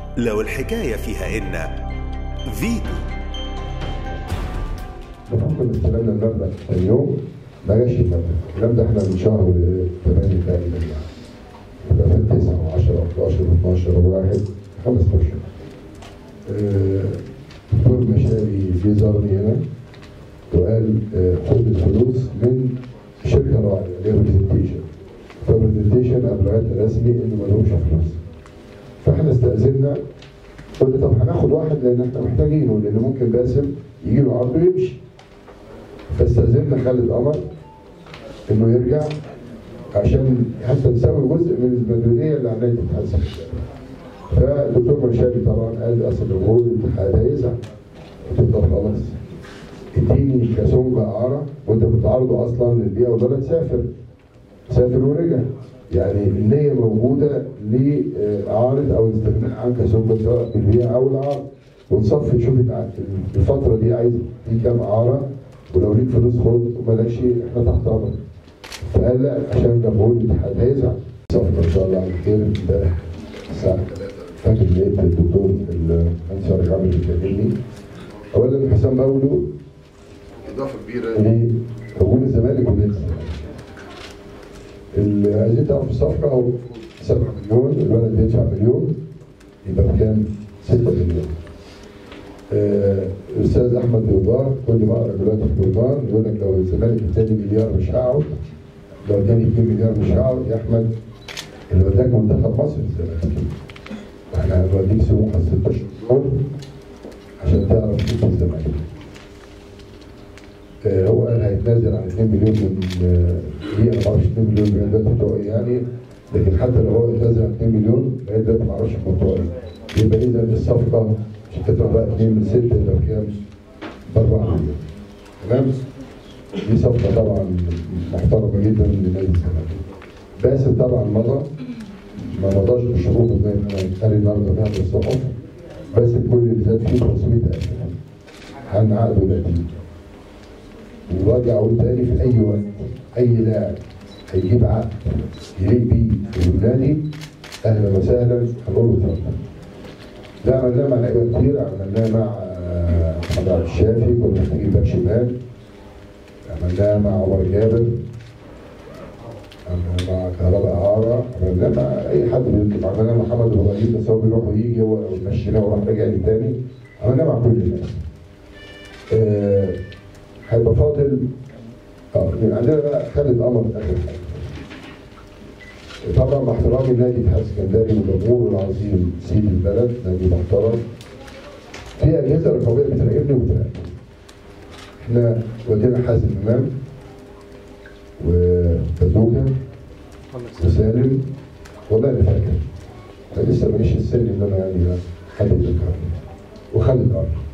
لو الحكاية فيها إن فيتو بحكم استلمنا المبلغ اليوم ما جاش المبلغ الكلام ده احنا من شهر 8 تقريبا يعني يبقى في 9 و10 و11 و12 و1 خمس اشهر آه، دكتور مشاري جه زارني هنا وقال آه، خد الفلوس من شركه راعيه اللي هي برزنتيشن فبرزنتيشن ابلغتها رسمي انه ما لهمش فلوس فاحنا استاذنا قلت طب هناخد واحد لان احنا محتاجينه لان ممكن باسم يجي له عرض ويمشي فاستاذنا خالد قمر انه يرجع عشان حتى نسوي جزء من المديونيه اللي عمليه تتحسن فالدكتور مشاري طبعا قال اصل الجمهور الاتحاد هيزعل قلت له طب خلاص اديني كاسونج اعاره وانت بتعرضه اصلا للبيئه والبلد سافر سافر ورجع يعني النية موجودة لإعارة أو الاستغناء عن كاسونج سواء بالبيع أو الإعارة ونصفي نشوف الع- الفترة دي عايز في كام إعارة ولو ليك فلوس خد ومالكش احنا تحت أمرك فقال لا عشان جمهور الاتحاد هيزعل صفقة إن شاء الله على خير امبارح الساعة 3 فاكر لقيت الدكتور المهندس ورق عامل بيكلمني أولا حسام مولو إضافة كبيرة لهجوم الزمالك ونادي الزمالك اللي عايزين تعرفوا الصفقة هو 7 مليون الولد بيدفع مليون يبقى بكام؟ 6 مليون. آه، الأستاذ أحمد بيضار كل ما أقرأ دلوقتي في بيضار يقول لك لو الزمالك اداني مليار مش هقعد لو اداني 2 مليار مش هقعد يا أحمد اللي وداك منتخب مصر الزمالك. احنا هنوديك سموحة 16 دول عشان تعرف كيف الزمالك. آه، هو قال هيتنازل عن 2 مليون من آه، دي انا ما اعرفش 2 مليون جنيه دلوقتي بتوع ايه يعني لكن حتى لو هو اتنازل عن 2 مليون لغايه دلوقتي ما اعرفش بتوع ايه يبقى اذا الصفقه مش هتطلع بقى 2 من 6 يبقى بكام؟ ب 4 مليون تمام؟ دي صفقه طبعا محترمه جدا لنادي الزمالك باسل طبعا مضى ما مضاش بشروطه زي ما قال النهارده في هذا الصحف باسل كل اللي زاد فيه 500000 عن عقده القديم وراجع اقول تاني في اي وقت اي لاعب هيجيب عقد يليق بيه في النادي اهلا وسهلا هنقول له اتفضل. ده عملناه مع لعيبه كتير عملناه مع آه، محمد عبد الشافي كنا محتاجين باك شمال عملناه مع عمر جابر عملناه مع كهرباء اعاره عملناه مع اي حد بيطلب عملناه مع محمد ابراهيم بس هو بيروح ويجي هو مشيناه وراح راجع لي تاني عملناه مع كل الناس. آه، هيبقى فاضل اه يعني عندنا بقى خالد قمر اخر حاجه طبعا مع احترامي نادي اتحاد اسكندري والجمهور العظيم سيد البلد نادي محترم في اجهزه رقابيه بتراقبني وبتراقبني احنا ودينا حازم امام وبازوكا وسالم والله انا فاكر انا لسه ماليش السن ان انا يعني حد يذكرني وخالد قمر